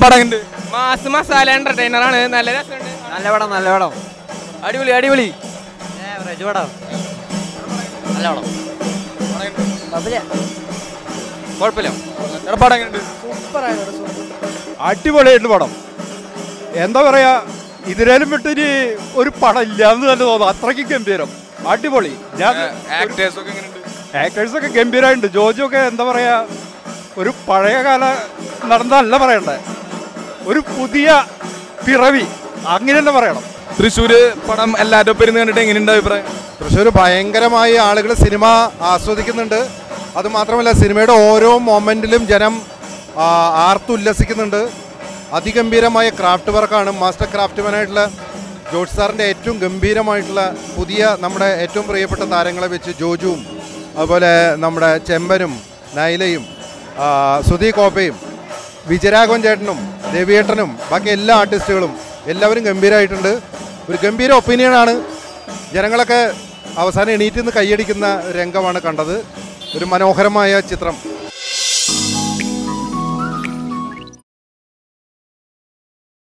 പടം ഉണ്ട് mass masala entertainer ആണ് നല്ല രസമുണ്ട് നല്ല പടം നല്ല പടം അടിപൊളി അടിപൊളി ഏവറേജ് പടം നല്ല പടം കുഴപ്പമില്ല എടാ പടം ഉണ്ട് അടിപൊളിയായിട്ട് പടം എന്താ പറയാ ഇതിനേലും വിട്ടിന് ഒരു പടം ഇല്ലാന്ന് തന്നെ തോന്നുന്നു അത്രയ്ക്ക് ഗംഭീരം അടിപൊളി ഞാൻ ആക്ടേഴ്സ് ഒക്കെ എങ്ങനെയുണ്ട് ആക്ടേഴ്സ് ഒക്കെ ഗംഭീരമായിട്ടുണ്ട് ജോജു ഒക്കെ എന്താ പറയാ ഒരു പഴയ കാല നടന്നല്ല പറയണ്ടേ ഒരു പുതിയ പിറവി അങ്ങനെ തന്നെ പറയണം തൃശ്ശൂര് പടം എല്ലാവരുടെ ഒപ്പം ഇരുന്ന് കണ്ടിട്ട് എങ്ങനെയുണ്ട് അഭിപ്രായം തൃശ്ശൂർ ഭയങ്കരമായി ആളുകൾ സിനിമ ആസ്വദിക്കുന്നുണ്ട് അതുമാത്രമല്ല സിനിമയുടെ ഓരോ മൊമെൻറ്റിലും ജനം ആ, ആർത്തുല്ലസിക്കുന്നുണ്ട് അതിഗംഭീരമായ ക്രാഫ്റ്റ് വർക്കാണ് മാസ്റ്റർ ക്രാഫ്റ്റ്മാനായിട്ടുള്ള ജോർജ് സാറിൻ്റെ ഏറ്റവും ഗംഭീരമായിട്ടുള്ള പുതിയ നമ്മുടെ ഏറ്റവും പ്രിയപ്പെട്ട താരങ്ങളെ വെച്ച് ജോജുവും അതുപോലെ നമ്മുടെ ചെമ്പനും നൈലയും ആ, സുധി കോപ്പയും വിജയരാഘവൻ ചേട്ടനും രവിയേട്ടനും ബാക്കി എല്ലാ ആർട്ടിസ്റ്റുകളും എല്ലാവരും ഗംഭീരമായിട്ടുണ്ട് ഒരു ഗംഭീര ഒപ്പീനിയനാണ് ജനങ്ങളൊക്കെ അവസാനം എണീറ്റ് നിന്ന് കൈയടിക്കുന്ന രംഗമാണ് കണ്ടത് ഒരു മനോഹരമായ ചിത്രം